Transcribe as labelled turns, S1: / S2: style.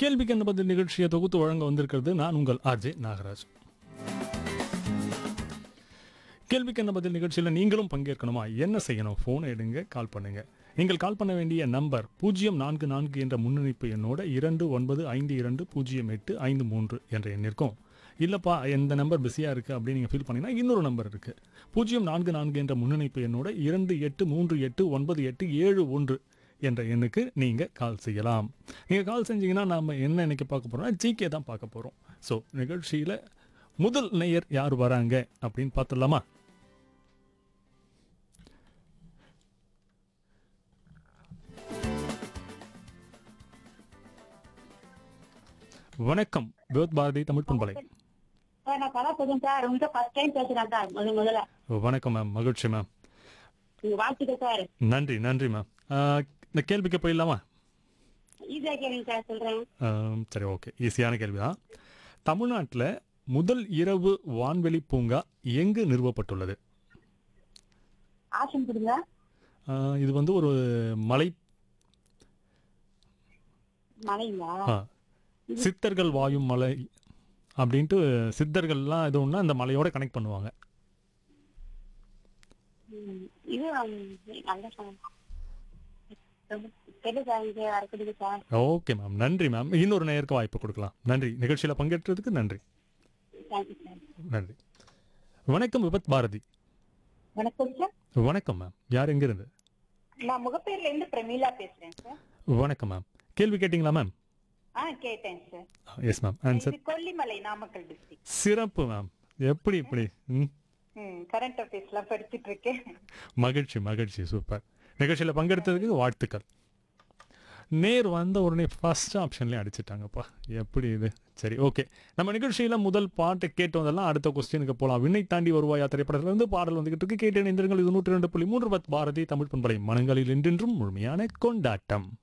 S1: கேள்விக்கு என்ன பதில் நிகழ்ச்சியை தொகுத்து வழங்க வந்திருக்கிறது நான் உங்கள் ஆர்ஜே நாகராஜ் கேள்விக்கு என்ன பதில் நிகழ்ச்சியில் நீங்களும் பங்கேற்கணுமா என்ன செய்யணும் ஃபோன் எடுங்க கால் பண்ணுங்க நீங்கள் கால் பண்ண வேண்டிய நம்பர் பூஜ்ஜியம் நான்கு நான்கு என்ற முன்னணிப்பு எண்ணோட இரண்டு ஒன்பது ஐந்து இரண்டு பூஜ்ஜியம் எட்டு ஐந்து மூன்று என்ற எண் இருக்கும் இல்லைப்பா எந்த நம்பர் பிஸியாக இருக்குது அப்படின்னு நீங்கள் ஃபீல் பண்ணீங்கன்னா இன்னொரு நம்பர் இருக்குது பூஜ்ஜியம் நான்கு நான்கு என்ற முன்னணிப்பு எண்ணோட இரண்டு எட்டு மூன்று எட்டு ஒன்பது எட்டு ஏழு ஒன்று என்ற எண்ணுக்கு நீங்கள் கால் செய்யலாம் நீங்கள் கால் செஞ்சீங்கன்னா நாம் என்ன இன்னைக்கு பார்க்க போகிறோம்னா ஜிகே தான் பார்க்க போகிறோம் ஸோ நிகழ்ச்சியில் முதல் நேயர் யார் வராங்க அப்படின்னு பார்த்துடலாமா வணக்கம் விவத் பாரதி தமிழ் பண்பலை
S2: சார் நான் கலா போதும் சார் உங்கள்கிட்ட ஃபர்ஸ்ட் டைம் பேசுறேன் சார் முதல் முதல்ல
S1: வணக்கம் மேம் மகிழ்ச்சி மேம்
S2: நீங்க வாழ்த்துக்கள் சார்
S1: நன்றி நன்றி மேம் ஆஹ், இந்த கேள்விக்கு போயிடலாமா
S2: ஈஸியா கேளுங்க சார் சொல்றேன்
S1: ஆம், சரி ஓகே ஈஸியான கேள்வி தான் தமிழ்நாட்டில் முதல் இரவு வான்வெளி பூங்கா எங்கு நிறுவப்பட்டுள்ளது
S2: ஆப்ஷன் கொடுங்க
S1: ஆஹ், இது வந்து ஒரு மலை
S2: மலைங்களா
S1: ஆ, சித்தர்கள் வாயும் மலை அப்படின்ட்டு சித்தர்கள்லாம் எது ஒன்றா அந்த மலையோட கனெக்ட் பண்ணுவாங்க
S2: ம், இது ம், நல்ல சார் தெரியல சார் இங்கே வரக்கூடியது சார்
S1: ஓகே மேம் நன்றி மேம் இன்னொரு நேருக்கு வாய்ப்பு கொடுக்கலாம் நன்றி நிகழ்ச்சியில் பங்கேற்றதுக்கு நன்றி
S2: தேங்க்யூ சார்
S1: நன்றி வணக்கம் விபத் பாரதி
S2: வணக்கம் சார்
S1: வணக்கம் மேம் யார் எங்கிருந்து
S2: நான் முகப்பேர்ல இருந்து பிரமீளா பேசுறேன் சார்
S1: வணக்கம் மேம் கேள்வி கேட்டிங்களா மேம்
S2: ஆ கேட்டேன் சார்
S1: எஸ் மேம் ஆன்சர்
S2: இது கொல்லிமலை நாமக்கல் டிஸ்ட்ரிக்ட்
S1: சிறப்பு மேம் எப்படி இப்படி ம்
S2: ம் கரண்ட் அஃபேர்ஸ்லாம் படிச்சிட்டு இருக்கேன்
S1: மகிழ்ச்சி மகிழ்ச்சி சூப்பர் நிகழ்ச்சியில் பங்கெடுத்ததுக்கு வாழ்த்துக்கள் நேர் வந்த உடனே ஃபர்ஸ்ட் ஆப்ஷன்லேயே அடிச்சிட்டாங்கப்பா எப்படி இது சரி ஓகே நம்ம நிகழ்ச்சியில் முதல் பாட்டை கேட்டு வந்தெல்லாம் அடுத்த கொஸ்டினுக்கு போகலாம் விண்ணை தாண்டி வருவாயா திரைப்படத்திலிருந்து பாடல் வந்துகிட்டு இருக்கு கேட்டு இணைந்திருங்கள் இது நூற்றி ரெண்டு புள்ளி மூன்று பத் பாரதி தமிழ் பண்பலை மனங்களில் என்றென்றும் முழுமையான கொண்டாட்டம்